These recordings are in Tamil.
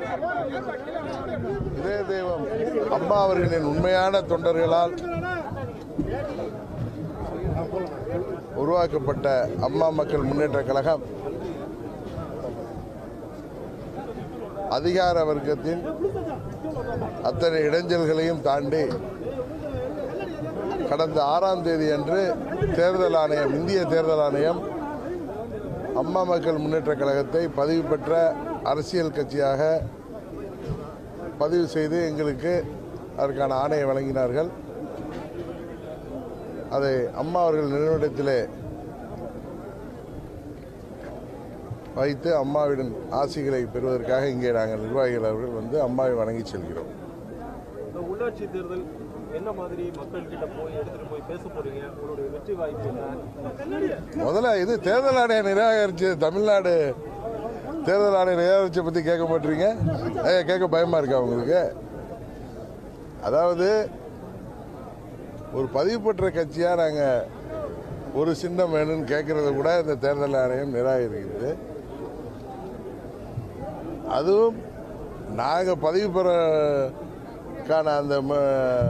இதே தெய்வம் அம்மா அவர்களின் உண்மையான தொண்டர்களால் உருவாக்கப்பட்ட அம்மா மக்கள் முன்னேற்ற கழகம் அதிகார வர்க்கத்தின் அத்தனை இடைஞ்சல்களையும் தாண்டி கடந்த ஆறாம் தேதி அன்று தேர்தல் ஆணையம் இந்திய தேர்தல் ஆணையம் அம்மா மக்கள் முன்னேற்ற கழகத்தை பதிவு பெற்ற அரசியல் கட்சியாக பதிவு செய்து எங்களுக்கு அதற்கான ஆணையை வழங்கினார்கள் அதை அம்மா அவர்கள் நிறுவனத்திலே வைத்து அம்மாவிடம் ஆசிகளை பெறுவதற்காக இங்கே நாங்கள் நிர்வாகிகள் அவர்கள் வந்து அம்மாவை வணங்கி செல்கிறோம் இந்த உள்ளாட்சி தேர்தல் என்ன மாதிரி மக்கள் கிட்ட போய் எடுத்துட்டு போய் பேச போறீங்க உங்களுடைய வெற்றி வாய்ப்பு என்ன முதல்ல இது தேர்தல் ஆணைய நிராகரிச்சு தமிழ்நாடு தேர்தல் ஆணைய நிராகரிச்சை பத்தி கேட்க மாட்டீங்க ஏ, கேட்க பயமா இருக்கா உங்களுக்கு அதாவது ஒரு பதிவு பெற்ற கட்சியா நாங்க ஒரு சின்னம் வேணும்னு கேட்கறத கூட இந்த தேர்தல் ஆணையம் நிராகரிக்கிறது அதுவும் நாங்க பதிவு பெறக்கான அந்த ம-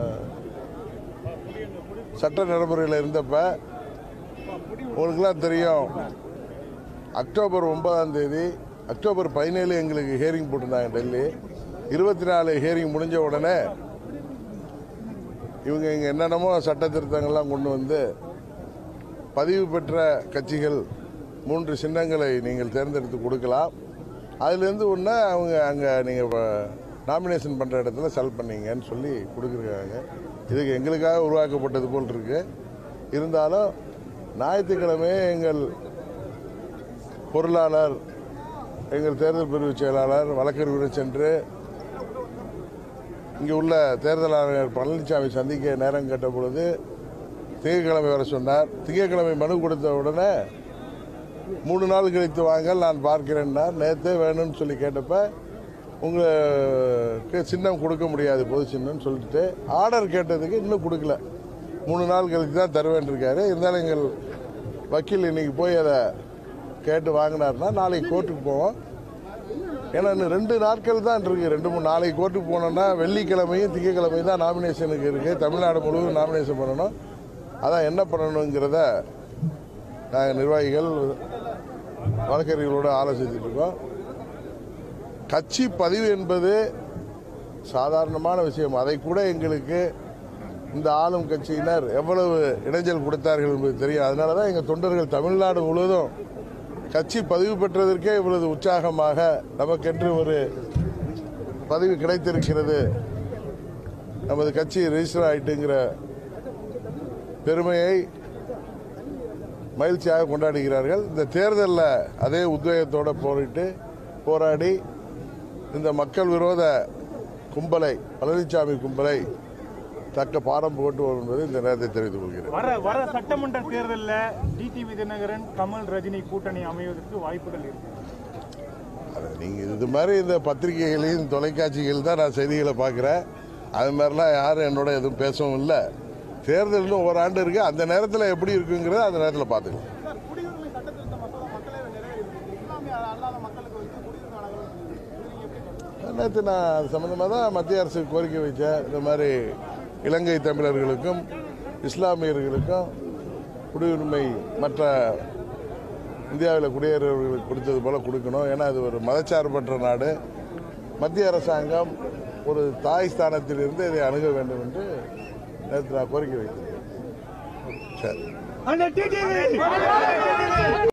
சட்ட நடைமுறையில் இருந்தப்ப உங்களுக்குலாம் தெரியும் அக்டோபர் ஒன்பதாம் தேதி அக்டோபர் பதினேழு எங்களுக்கு ஹியரிங் போட்டிருந்தாங்க டெல்லி இருபத்தி நாலு ஹியரிங் முடிஞ்ச உடனே இவங்க இங்கே என்னென்னமோ சட்ட திருத்தங்கள்லாம் கொண்டு வந்து பதிவு பெற்ற கட்சிகள் மூன்று சின்னங்களை நீங்கள் தேர்ந்தெடுத்து கொடுக்கலாம் அதுலேருந்து ஒன்று அவங்க அங்கே நீங்கள் நாமினேஷன் பண்ணுற இடத்துல செல் பண்ணீங்கன்னு சொல்லி கொடுக்குறாங்க இதுக்கு எங்களுக்காக உருவாக்கப்பட்டது போல் இருக்கு இருந்தாலும் ஞாயிற்றுக்கிழமை எங்கள் பொருளாளர் எங்கள் தேர்தல் பிரிவு செயலாளர் வழக்கறிஞர் சென்று இங்கே உள்ள தேர்தல் ஆணையர் பழனிசாமி சந்திக்க நேரம் கேட்ட பொழுது திங்கட்கிழமை வர சொன்னார் திங்கட்கிழமை மனு கொடுத்த உடனே மூணு நாள் கழித்து வாங்க நான் பார்க்கிறேன்னார் நேற்றே வேணும்னு சொல்லி கேட்டப்ப உங்களுக்கு சின்னம் கொடுக்க முடியாது பொது சின்னம்னு சொல்லிட்டு ஆர்டர் கேட்டதுக்கு இன்னும் கொடுக்கல மூணு நாள் கழித்து தான் தருவேன் இருக்காரு இருந்தாலும் எங்கள் வக்கீல் இன்னைக்கு போய் அதை கேட்டு வாங்கினார்னா நாளைக்கு கோர்ட்டுக்கு போவோம் ஏன்னா இன்னும் ரெண்டு நாட்கள் தான் இருக்கு ரெண்டு மூணு நாளைக்கு கோர்ட்டுக்கு போனோம்னா வெள்ளிக்கிழமையும் திங்கக்கிழமையும் தான் நாமினேஷனுக்கு இருக்கு தமிழ்நாடு முழுவதும் நாமினேஷன் பண்ணணும் அதான் என்ன பண்ணணுங்கிறத நாங்கள் நிர்வாகிகள் வழக்கறிஞர்களோடு ஆலோசித்துட்டு இருக்கோம் கட்சி பதிவு என்பது சாதாரணமான விஷயம் அதை கூட எங்களுக்கு இந்த ஆளும் கட்சியினர் எவ்வளவு இடைஞ்சல் கொடுத்தார்கள் என்பது தெரியும் அதனால தான் எங்கள் தொண்டர்கள் தமிழ்நாடு முழுவதும் கட்சி பதிவு பெற்றதற்கே இவ்வளவு உற்சாகமாக நமக்கென்று ஒரு பதவி கிடைத்திருக்கிறது நமது கட்சி ரெஜிஸ்டர் ஆயிட்டுங்கிற பெருமையை மகிழ்ச்சியாக கொண்டாடுகிறார்கள் இந்த தேர்தலில் அதே உத்வேகத்தோட போரிட்டு போராடி இந்த மக்கள் விரோத கும்பலை பழனிசாமி கும்பலை தக்க பாடம் போட்டுவோம் என்பதை இந்த நேரத்தை தெரிவித்துக் கொள்கிறேன் வர வர சட்டமன்ற தேர்தல்ல டிடிவி தினகரன் கமல் ரஜினி கூட்டணி அமைவதற்கு வாய்ப்புகள் இருக்கு அது நீங்க இது மாதிரி இந்த பத்திரிகைகளையும் தொலைக்காட்சிகள் தான் நான் செய்திகளை பார்க்குறேன் அது மாதிரிலாம் யாரும் என்னோட எதுவும் பேசவும் இல்லை தேர்தல்னு ஒரு ஆண்டு இருக்கு அந்த நேரத்தில் எப்படி இருக்குங்கிறத அந்த நேரத்தில் பார்த்துக்கலாம் சார் குடியுரிமை சட்ட திருத்த மசோதா மக்களவை நிறைவேறிருக்கு இஸ்லாமிய அல்லாத மக்களுக்கு வந்து குடியுரிமை வழங்கணும் இது நீங்க எப்படி பாக்குறீங்க? நேற்று நான் அது சம்மந்தமாக தான் மத்திய அரசுக்கு கோரிக்கை வைத்தேன் இந்த மாதிரி இலங்கை தமிழர்களுக்கும் இஸ்லாமியர்களுக்கும் குடியுரிமை மற்ற இந்தியாவில் குடியேறவர்களுக்கு கொடுத்தது போல கொடுக்கணும் ஏன்னா அது ஒரு மதச்சார்பற்ற நாடு மத்திய அரசாங்கம் ஒரு தாய் ஸ்தானத்திலிருந்து இதை அணுக வேண்டும் என்று நேற்று நான் கோரிக்கை வைத்தேன் சரி